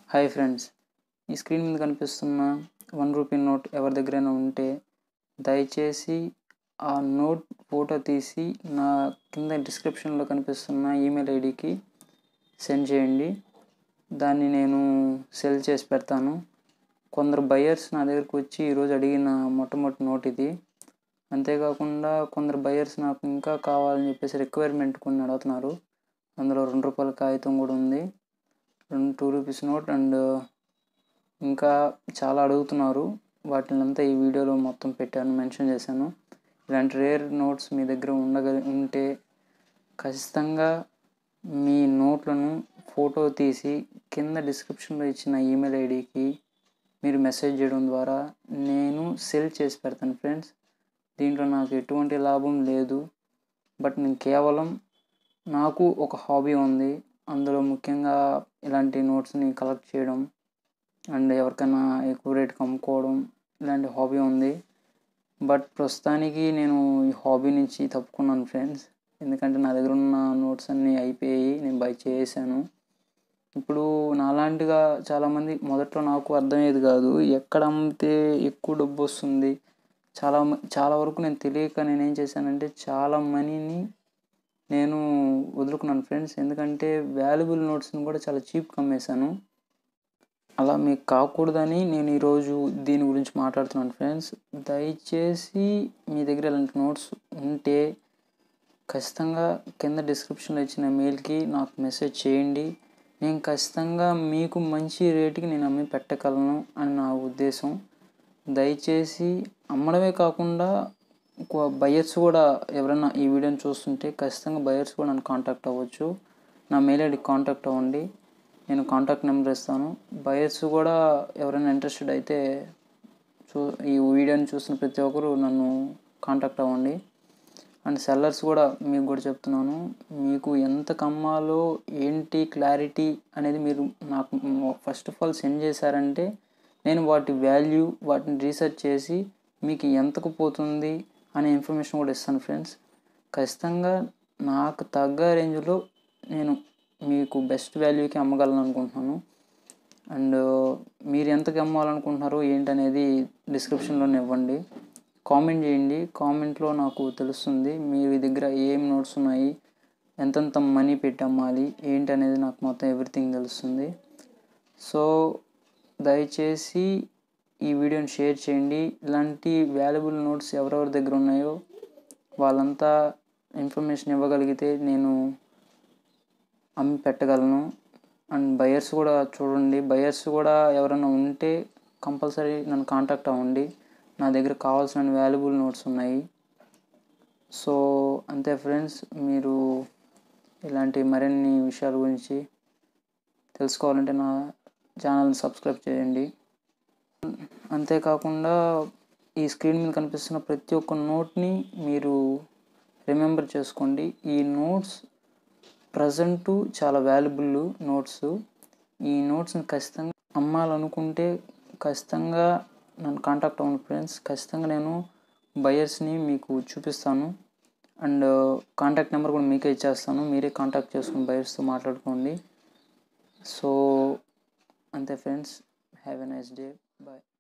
hi friends ఈ screen మీద కనిపిస్తున్న వన్ రూపీ నోట్ ఎవరి దగ్గరైనా ఉంటే దయచేసి ఆ నోట్ ఫోటో తీసి నా కింద డిస్క్రిప్షన్లో కనిపిస్తున్న ఈమెయిల్ ఐడికి సెండ్ చేయండి దాన్ని నేను సెల్ చేసి పెడతాను కొందరు బయర్స్ నా దగ్గరకు వచ్చి ఈరోజు అడిగిన మొట్టమొదటి నోట్ ఇది అంతేకాకుండా కొందరు బయర్స్ నాకు ఇంకా కావాలని చెప్పేసి రిక్వైర్మెంట్ కొన్ని అడుగుతున్నారు అందులో రెండు రూపాయల కాగితం కూడా ఉంది రెండు టూ రూపీస్ నోట్ అండ్ ఇంకా చాలా అడుగుతున్నారు వాటిని అంతా ఈ వీడియోలో మొత్తం పెట్టాను మెన్షన్ చేశాను ఇలాంటి రేర్ నోట్స్ మీ దగ్గర ఉండగలి ఉంటే ఖచ్చితంగా మీ నోట్లను ఫోటో తీసి కింద డిస్క్రిప్షన్లో ఇచ్చిన ఈమెయిల్ ఐడికి మీరు మెసేజ్ చేయడం ద్వారా నేను సెల్ చేసి పెడతాను ఫ్రెండ్స్ దీంట్లో నాకు ఎటువంటి లాభం లేదు బట్ నేను కేవలం నాకు ఒక హాబీ ఉంది అందులో ముఖ్యంగా ఇలాంటి నోట్స్ని కలెక్ట్ చేయడం అండ్ ఎవరికైనా ఎక్కువ రేట్కి అమ్ముకోవడం ఇలాంటి హాబీ ఉంది బట్ ప్రస్తుతానికి నేను ఈ హాబీ నుంచి తప్పుకున్నాను ఫ్రెండ్స్ ఎందుకంటే నా దగ్గర ఉన్న నోట్స్ అన్నీ అయిపోయాయి నేను బై చేసాను ఇప్పుడు నాలాంటిగా చాలామంది మొదట్లో నాకు అర్థమయ్యేది కాదు ఎక్కడ అమ్మితే ఎక్కువ డబ్బు వస్తుంది చాలా చాలా వరకు నేను తెలియక నేను ఏం చేశానంటే చాలా మనీని నేను వదులుకున్నాను ఫ్రెండ్స్ ఎందుకంటే వాల్యుబుల్ నోట్స్ని కూడా చాలా చీప్గా అమ్మేశాను అలా మీకు కాకూడదని నేను ఈరోజు దీని గురించి మాట్లాడుతున్నాను ఫ్రెండ్స్ దయచేసి మీ దగ్గర ఇలాంటి నోట్స్ ఉంటే ఖచ్చితంగా కింద డిస్క్రిప్షన్లో ఇచ్చిన మెయిల్కి నాకు మెసేజ్ చేయండి నేను ఖచ్చితంగా మీకు మంచి రేటుకి నేను అమ్మి పెట్టగలను అని నా ఉద్దేశం దయచేసి అమ్మడమే కాకుండా బయర్స్ కూడా ఎవరైనా ఈ వీడియోని చూస్తుంటే ఖచ్చితంగా బయర్స్ కూడా నన్ను కాంటాక్ట్ అవ్వచ్చు నా మెయిల్ ఐడికి కాంటాక్ట్ అవ్వండి నేను కాంటాక్ట్ నెంబర్ ఇస్తాను బయర్స్ కూడా ఎవరైనా ఇంట్రెస్టెడ్ అయితే చూ ఈ వీడియోని చూస్తున్న ప్రతి ఒక్కరు నన్ను కాంటాక్ట్ అవ్వండి అండ్ సెల్లర్స్ కూడా మీకు కూడా చెప్తున్నాను మీకు ఎంత కమ్మాలో ఏంటి క్లారిటీ అనేది మీరు నాకు ఫస్ట్ ఆఫ్ ఆల్ సెండ్ చేశారంటే నేను వాటి వాల్యూ వాటిని రీసెర్చ్ చేసి మీకు ఎంతకు పోతుంది అనే ఇన్ఫర్మేషన్ కూడా ఇస్తాను ఫ్రెండ్స్ ఖచ్చితంగా నాకు తగ్గ రేంజ్లో నేను మీకు బెస్ట్ వాల్యూకి అమ్మగలను అనుకుంటున్నాను అండ్ మీరు ఎంతకి అమ్మాలనుకుంటున్నారో ఏంటనేది డిస్క్రిప్షన్లోనే ఇవ్వండి కామెంట్ చేయండి కామెంట్లో నాకు తెలుస్తుంది మీ దగ్గర ఏం నోట్స్ ఉన్నాయి ఎంతెంత మనీ పెట్టి అమ్మాలి ఏంటి అనేది నాకు మొత్తం ఎవ్రీథింగ్ తెలుస్తుంది సో దయచేసి ఈ వీడియోని షేర్ చేయండి ఇలాంటి వాల్యుబుల్ నోట్స్ ఎవరెవరి దగ్గర ఉన్నాయో వాళ్ళంతా ఇన్ఫర్మేషన్ ఇవ్వగలిగితే నేను అమ్మి పెట్టగలను అండ్ బయర్స్ కూడా చూడండి బయర్స్ కూడా ఎవరైనా ఉంటే కంపల్సరీ నన్ను కాంటాక్ట్ అవ్వండి నా దగ్గర కావాల్సిన వాల్యుబుల్ నోట్స్ ఉన్నాయి సో అంతే ఫ్రెండ్స్ మీరు ఇలాంటి మరిన్ని విషయాల గురించి తెలుసుకోవాలంటే నా ఛానల్ని సబ్స్క్రైబ్ చేయండి అంతేకాకుండా ఈ స్క్రీన్ మీద కనిపిస్తున్న ప్రతి ఒక్క నోట్ని మీరు రిమెంబర్ చేసుకోండి ఈ నోట్స్ ప్రజెంటు చాలా వాల్యుబుల్ నోట్స్ ఈ నోట్స్ని ఖచ్చితంగా అమ్మాలనుకుంటే ఖచ్చితంగా నన్ను కాంటాక్ట్ అవ్వండి ఫ్రెండ్స్ ఖచ్చితంగా నేను బయర్స్ని మీకు చూపిస్తాను అండ్ కాంటాక్ట్ నెంబర్ కూడా మీకే ఇచ్చేస్తాను మీరే కాంటాక్ట్ చేసుకుని బయర్స్తో మాట్లాడుకోండి సో అంతే friends have a nice day bye